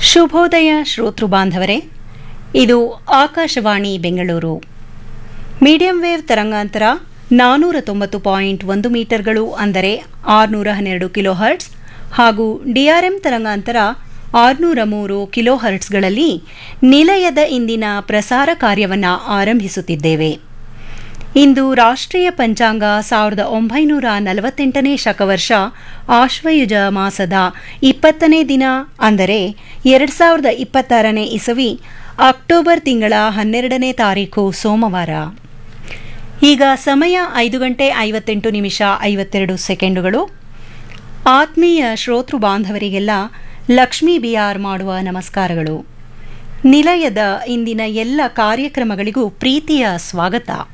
ಶುಭೋದಯ ಶ್ರೋತೃ ಬಾಂಧವರೇ ಇದು ಆಕಾಶವಾಣಿ ಬೆಂಗಳೂರು ಮೀಡಿಯಂ ವೇವ್ ತರಂಗಾಂತರ ನಾನೂರ ತೊಂಬತ್ತು ಪಾಯಿಂಟ್ ಒಂದು ಮೀಟರ್ಗಳು ಅಂದರೆ ಆರುನೂರ ಹನ್ನೆರಡು ಕಿಲೋ ಹರ್ಟ್ಸ್ ಹಾಗೂ ಡಿಆರ್ಎಂ ತರಂಗಾಂತರ ಆರುನೂರ ಮೂರು ಕಿಲೋ ಹರ್ಟ್ಸ್ಗಳಲ್ಲಿ ನಿಲಯದ ಇಂದಿನ ಪ್ರಸಾರ ಕಾರ್ಯವನ್ನು ಆರಂಭಿಸುತ್ತಿದ್ದೇವೆ ಇಂದು ರಾಷ್ಟ್ರೀಯ ಪಂಚಾಂಗ ಸಾವಿರದ ಒಂಬೈನೂರ ನಲವತ್ತೆಂಟನೇ ಶಕವರ್ಷ ಆಶ್ವಯುಜ ಮಾಸದ ಇಪ್ಪತ್ತನೇ ದಿನ ಅಂದರೆ ಎರಡು ಸಾವಿರದ ಇಪ್ಪತ್ತಾರನೇ ಇಸವಿ ಅಕ್ಟೋಬರ್ ತಿಂಗಳ ಹನ್ನೆರಡನೇ ತಾರೀಕು ಸೋಮವಾರ ಈಗ ಸಮಯ ಐದು ಗಂಟೆ ಐವತ್ತೆಂಟು ನಿಮಿಷ ಐವತ್ತೆರಡು ಸೆಕೆಂಡುಗಳು ಆತ್ಮೀಯ ಶ್ರೋತೃ ಬಾಂಧವರಿಗೆಲ್ಲ ಲಕ್ಷ್ಮೀ ಬಿಆರ್ ಮಾಡುವ ನಮಸ್ಕಾರಗಳು ನಿಲಯದ ಇಂದಿನ ಎಲ್ಲ ಕಾರ್ಯಕ್ರಮಗಳಿಗೂ ಪ್ರೀತಿಯ ಸ್ವಾಗತ